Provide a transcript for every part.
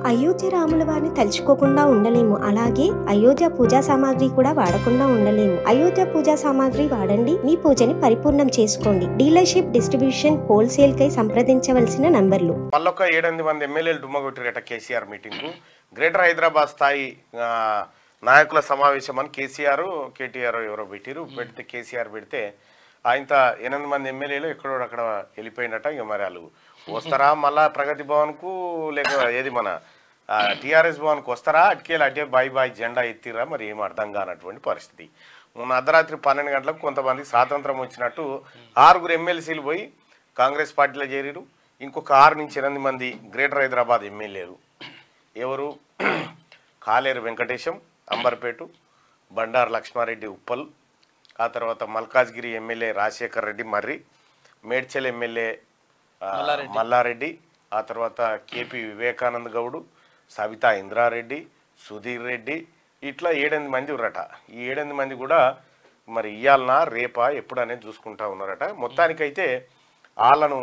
అయోధ్య రాముల వారిని తలుచుకోకుండా ఉండలేము అలాగే అయోధ్య పూజా సామాగ్రి కూడా వాడకుండా ఉండలేము అయోధ్య పూజా సామాగ్రి వాడండి మీ పూజని పరిపూర్ణం చేసుకోండి డీలర్షిప్ డిస్ట్రిబ్యూషన్ హోల్సేల్ కై సంప్రదించవలసిన నంబర్లు మళ్ళొక ఏడెనిమిది మంది ఎమ్మెల్యేలు డుమ్మగొట్టిరట కేసీఆర్ మీటింగ్కు గ్రేటర్ హైదరాబాద్ స్థాయి ఆ, నాయకుల సమావేశం అని కేసీఆర్ కేటీఆర్ ఎవరో పెట్టిరు పెడితే కేసీఆర్ పెడితే ఆయనత ఎనిమిది మంది ఎమ్మెల్యేలు ఎక్కడో అక్కడ వెళ్ళిపోయినట్ట ఇక మరి వాళ్ళు వస్తారా మళ్ళా ప్రగతి భవన్కు లేక ఏది మన టీఆర్ఎస్ భవన్కు వస్తారా అటుకెళ్ళి అటే బాయ్ బాయ్ జెండా ఎత్తిరా మరి ఏం అర్థం కానటువంటి పరిస్థితి మొన్న అర్ధరాత్రి పన్నెండు గంటలకు కొంతమంది స్వాతంత్రం వచ్చినట్టు ఆరుగురు ఎమ్మెల్సీలు పోయి కాంగ్రెస్ పార్టీలో చేరిరు ఇంకొక ఆరు నుంచి ఎనిమిది మంది గ్రేటర్ హైదరాబాద్ ఎమ్మెల్యేలు ఎవరు కాలేరు వెంకటేశం అంబర్పేటు బండారు లక్ష్మారెడ్డి ఉప్పల్ ఆ తర్వాత మల్కాజ్గిరి ఎమ్మెల్యే రాజశేఖర్ రెడ్డి మర్రి మేడ్చల్ ఎమ్మెల్యే ఆ, మల్లారెడ్డి ఆ తర్వాత కేపీ వివేకానంద్ గౌడు సవితా ఇంద్రారెడ్డి సుధీర్ రెడ్డి ఇట్లా ఏడెనిమిది మంది ఉన్నారట ఈ ఏడెనిమిది మంది కూడా మరి ఇయ్యాలనా రేపా ఎప్పుడు అనేది చూసుకుంటా ఉన్నారట మొత్తానికైతే వాళ్ళను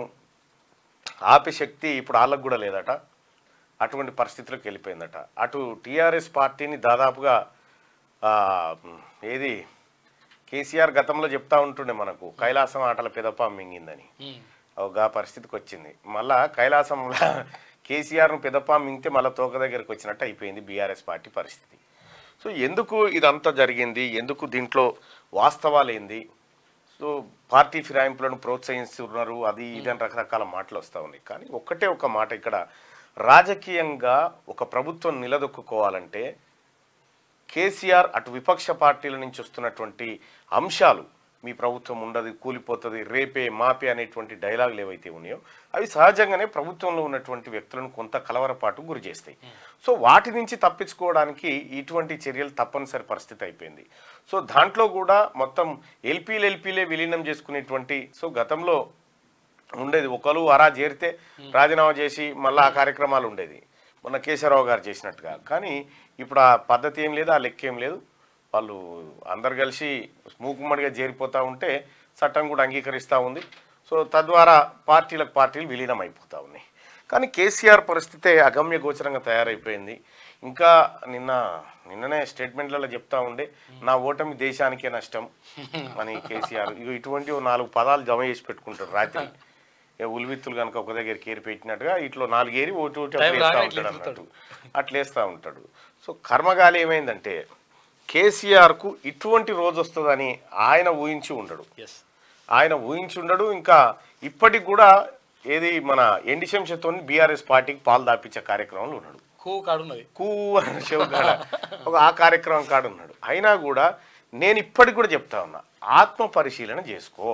ఆపే శక్తి ఇప్పుడు వాళ్ళకు కూడా లేదట అటువంటి పరిస్థితిలోకి వెళ్ళిపోయిందట అటు టీఆర్ఎస్ పార్టీని దాదాపుగా ఆ, ఏది కేసీఆర్ గతంలో చెప్తా ఉంటుండే మనకు కైలాసం ఆటల పెదప మింగిందని గా పరిస్థితికి వచ్చింది మళ్ళా కైలాసంలో కేసీఆర్ను పెదప మింగితే మళ్ళీ తోక దగ్గరికి వచ్చినట్టు అయిపోయింది బీఆర్ఎస్ పార్టీ పరిస్థితి సో ఎందుకు ఇదంతా జరిగింది ఎందుకు దీంట్లో వాస్తవాలు ఏంది సో పార్టీ ఫిరాయింపులను ప్రోత్సహిస్తున్నారు అది ఇది అని రకరకాల మాటలు వస్తూ ఉన్నాయి కానీ ఒక్కటే ఒక మాట ఇక్కడ రాజకీయంగా ఒక ప్రభుత్వం నిలదొక్కుకోవాలంటే కేసీఆర్ అటు విపక్ష పార్టీల నుంచి వస్తున్నటువంటి అంశాలు మీ ప్రభుత్వం ఉండదు కూలిపోతుంది రేపే మాపే అనేటువంటి డైలాగులు ఏవైతే ఉన్నాయో అవి సహజంగానే ప్రభుత్వంలో ఉన్నటువంటి వ్యక్తులను కొంత కలవరపాటు గురి చేస్తాయి సో వాటి నుంచి తప్పించుకోవడానికి ఇటువంటి చర్యలు తప్పనిసరి పరిస్థితి అయిపోయింది సో దాంట్లో కూడా మొత్తం ఎల్పీలు ఎల్పీలే విలీనం చేసుకునేటువంటి సో గతంలో ఉండేది ఒకరు అరా చేరితే రాజీనామా చేసి మళ్ళీ ఆ కార్యక్రమాలు ఉండేది మొన్న కేశవరావు గారు చేసినట్టుగా కానీ ఇప్పుడు ఆ పద్ధతి ఏం లేదు ఆ లెక్క ఏం లేదు వాళ్ళు అందరు కలిసి మూకుమ్మడిగా చేరిపోతూ ఉంటే చట్టం కూడా అంగీకరిస్తూ ఉంది సో తద్వారా పార్టీలకు పార్టీలు విలీనం అయిపోతూ ఉన్నాయి కానీ కేసీఆర్ పరిస్థితే అగమ్య గోచరంగా తయారైపోయింది ఇంకా నిన్న నిన్ననే స్టేట్మెంట్లలో చెప్తా ఉండే నా ఓటమి దేశానికే నష్టం అని కేసీఆర్ ఇగో ఇటువంటి ఓ నాలుగు పదాలు జమ చేసి పెట్టుకుంటారు రాత్రి ఏ ఉల్విత్తులు కనుక ఒక దగ్గర కేరి పెట్టినట్టుగా ఇట్లా నాలుగు ఏరి ఒకటి ఒకటి అట్లా వేస్తా ఉంటాడు అన్నట్టు అట్లా వేస్తా ఉంటాడు సో కర్మగాలి ఏమైందంటే కేసీఆర్కు ఇటువంటి రోజు వస్తుందని ఆయన ఊహించి ఉండడు ఎస్ ఆయన ఊహించి ఉండడు ఇంకా ఇప్పటికి కూడా ఏది మన ఎండి శంషతో బీఆర్ఎస్ పార్టీకి పాలు దాపించే కార్యక్రమంలో ఉన్నాడు కూ కాడున్నది కూ అని శివగాడ ఒక ఆ కార్యక్రమం కాడు ఉన్నాడు అయినా కూడా నేను ఇప్పటికి కూడా చెప్తా ఉన్నా ఆత్మ పరిశీలన చేసుకో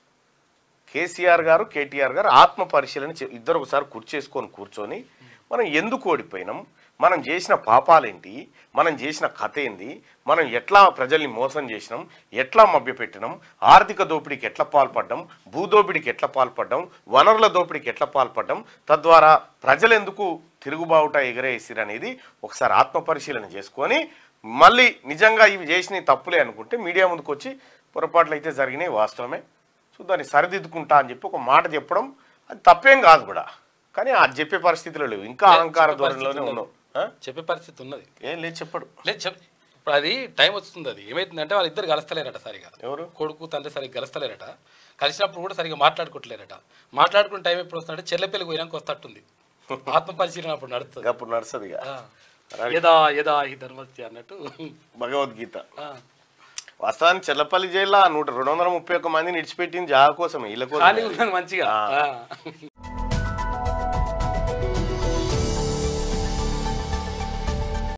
కేసీఆర్ గారు కేటీఆర్ గారు ఆత్మ పరిశీలన చే- ఇద్దరు ఒకసారి కూర్చేసుకొని కూర్చొని మనం ఎందుకు ఓడిపోయినాం మనం చేసిన పాపాలేంటి మనం చేసిన కథ ఏంది మనం ఎట్లా ప్రజల్ని మోసం చేసినాం ఎట్లా మభ్యపెట్టినాం ఆర్థిక దోపిడీకి ఎట్లా పాల్పడ్డాం భూదోపిడీకి ఎట్లా పాల్పడ్డాం వనరుల దోపిడీకి ఎట్లా పాల్పడ్డాం తద్వారా ప్రజలు ఎందుకు తిరుగుబావుట ఎగరేసిరు అనేది ఒకసారి ఆత్మ పరిశీలన చేసుకొని మళ్ళీ నిజంగా ఇవి చేసిన తప్పులే అనుకుంటే మీడియా ముందుకు వచ్చి పొరపాట్లు అయితే జరిగినాయి వాస్తవమే సో దాన్ని సరిదిద్దుకుంటా అని చెప్పి ఒక మాట చెప్పడం అది తప్పేం కాదు కూడా కానీ అది చెప్పే పరిస్థితిలో లేవు ఇంకా అహంకార ధోరణిలోనే ఉన్నావు ఆ? చెప్పే పరిస్థితి ఉన్నది ఏం లేదు చెప్పడు లేదు చెప్ ఇప్పుడు అది టైం వస్తుంది అది ఏమైతుందంటే వాళ్ళిద్దరు కలుస్తలేరట సరిగా ఎవరు కొడుకు తండ్రి సరిగ్గా కలుస్తలేరట కలిసినప్పుడు కూడా సరిగ్గా మాట్లాడుకోవట్లేరట మాట్లాడుకునే టైం ఎప్పుడు వస్తుందంటే చెల్లెపల్లికి పోయినాక వస్తట్టుంది ఆత్మ పరిశీలన అప్పుడు నడుస్తుంది అప్పుడు నడుస్తుంది ఇక. ఆ. యదా యదా ఈ ధర్మస్య అన్నట్టు భగవద్గీత ఆ. వాస్తవానికి చెల్లపల్లి జైల్లో నూట రెండు వందల ముప్పై ఒక్క మందిని ఇడిచిపెట్టింది జాగా కోసం వీళ్ళ ఖాళీ కోసం ఉన్నాను మంచిగా ఆ.